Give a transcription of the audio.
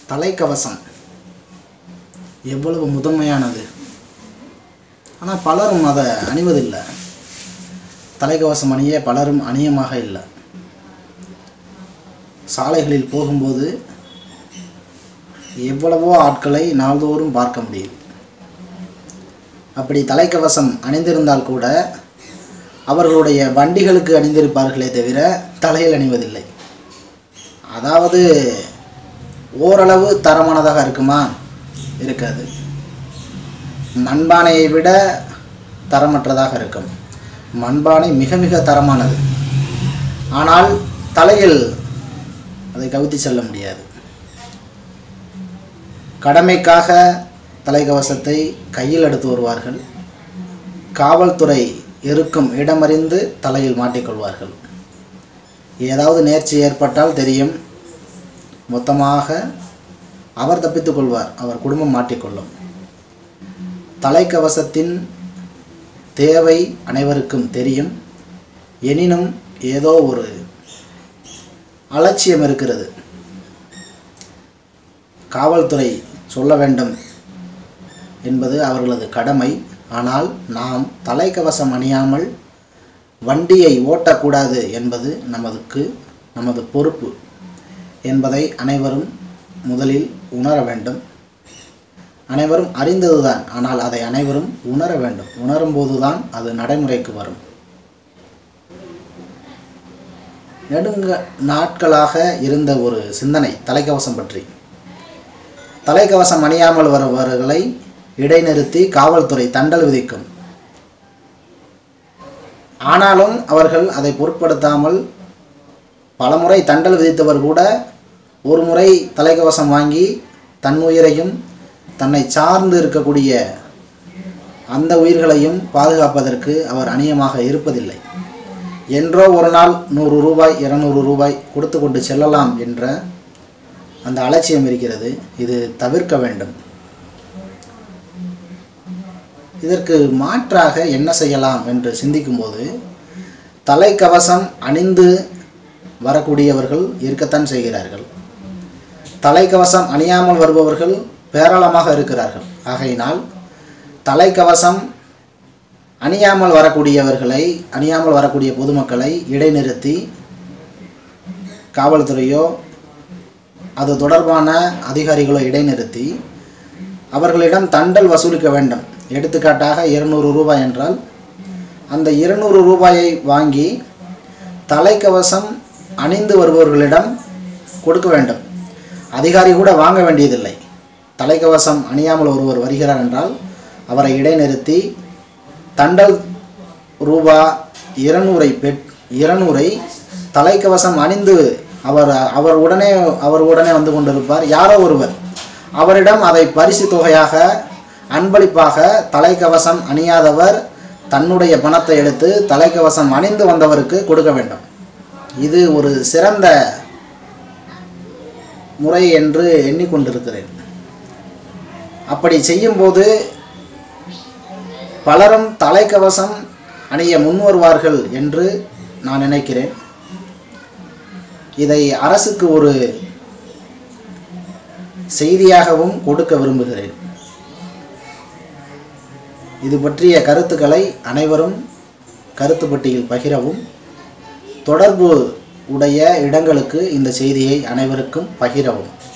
தலைக்கவசம் எவ்வளவு முதன்மையானது ஆனால் பலரும் அதை அணிவதில்லை தலைக்கவசம் அணிய பலரும் அணியமாக இல்லை சாலைகளில் போகும்போது எவ்வளவோ ஆட்களை நாள்தோறும் பார்க்க முடியுது அப்படி தலைக்கவசம் அணிந்திருந்தால் கூட அவர்களுடைய வண்டிகளுக்கு அணிந்திருப்பார்களே தவிர தலையில் அணிவதில்லை அதாவது ஓரளவு தரமானதாக இருக்குமா இருக்காது மண்பானையை விட தரமற்றதாக இருக்கும் மண்பானை மிக மிக தரமானது ஆனால் தலையில் அதை கவித்து செல்ல முடியாது கடமைக்காக தலைக்கவசத்தை கையில் எடுத்து வருவார்கள் காவல்துறை இருக்கும் இடமறிந்து தலையில் மாட்டிக்கொள்வார்கள் ஏதாவது நேர்ச்சி ஏற்பட்டால் தெரியும் மொத்தமாக அவர் தப்பித்துக் கொள்வார் அவர் குடும்பம் மாட்டிக்கொள்ளும் தலைக்கவசத்தின் தேவை அனைவருக்கும் தெரியும் எனினும் ஏதோ ஒரு அலட்சியம் இருக்கிறது காவல்துறை சொல்ல வேண்டும் என்பது அவர்களது கடமை ஆனால் நாம் தலைக்கவசம் அணியாமல் வண்டியை ஓட்டக்கூடாது என்பது நமதுக்கு நமது பொறுப்பு என்பதை அனைவரும் முதலில் உணர வேண்டும் அனைவரும் அறிந்ததுதான் ஆனால் அதை அனைவரும் உணர வேண்டும் உணரும்போதுதான் அது நடைமுறைக்கு வரும் நெடுங்க நாட்களாக இருந்த ஒரு சிந்தனை தலைக்கவசம் பற்றி தலைக்கவசம் அணியாமல் வருபவர்களை இடைநிறுத்தி காவல்துறை தண்டல் விதிக்கும் ஆனாலும் அவர்கள் அதை பொருட்படுத்தாமல் பலமுறை தண்டல் விதித்தவர் கூட ஒரு முறை தலைக்கவசம் வாங்கி தன் உயிரையும் தன்னை சார்ந்து இருக்கக்கூடிய அந்த உயிர்களையும் பாதுகாப்பதற்கு அவர் அநியமாக இருப்பதில்லை என்றோ ஒரு நாள் நூறு ரூபாய் இருநூறு ரூபாய் கொடுத்து கொண்டு செல்லலாம் என்ற அந்த அலட்சியம் இருக்கிறது இது தவிர்க்க வேண்டும் இதற்கு மாற்றாக என்ன செய்யலாம் என்று சிந்திக்கும்போது தலைக்கவசம் அணிந்து வரக்கூடியவர்கள் இருக்கத்தான் செய்கிறார்கள் தலைக்கவசம் அணியாமல் வருபவர்கள் பேராளமாக இருக்கிறார்கள் ஆகையினால் தலைக்கவசம் அணியாமல் வரக்கூடியவர்களை அணியாமல் வரக்கூடிய பொதுமக்களை இடைநிறுத்தி காவல்துறையோ அது தொடர்பான அதிகாரிகளோ இடைநிறுத்தி அவர்களிடம் தண்டல் வசூலிக்க வேண்டும் எடுத்துக்காட்டாக இருநூறு ரூபாய் என்றால் அந்த இருநூறு ரூபாயை வாங்கி தலைக்கவசம் அணிந்து வருபவர்களிடம் கொடுக்க வேண்டும் அதிகாரி கூட வாங்க வேண்டியதில்லை தலைக்கவசம் அணியாமல் ஒருவர் வருகிறார் என்றால் அவரை இடைநிறுத்தி தண்டல் ரூபா இருநூறை பெற் இருநூறை தலைக்கவசம் அணிந்து அவர் அவர் உடனே அவர் உடனே வந்து கொண்டிருப்பார் யாரோ ஒருவர் அவரிடம் அதை பரிசு தொகையாக அன்பளிப்பாக தலைக்கவசம் அணியாதவர் தன்னுடைய பணத்தை எடுத்து தலைக்கவசம் அணிந்து வந்தவருக்கு கொடுக்க வேண்டும் இது ஒரு சிறந்த முறை என்று எண்ணிக்கொண்டிருக்கிறேன் அப்படி செய்யும்போது பலரும் தலைக்கவசம் அணிய முன்வருவார்கள் என்று நான் நினைக்கிறேன் இதை அரசுக்கு ஒரு செய்தியாகவும் கொடுக்க விரும்புகிறேன் இது பற்றிய கருத்துக்களை அனைவரும் கருத்து பெட்டியில் பகிரவும் தொடர்பு உடைய இடங்களுக்கு இந்த செய்தியை அனைவருக்கும் பகிரவும்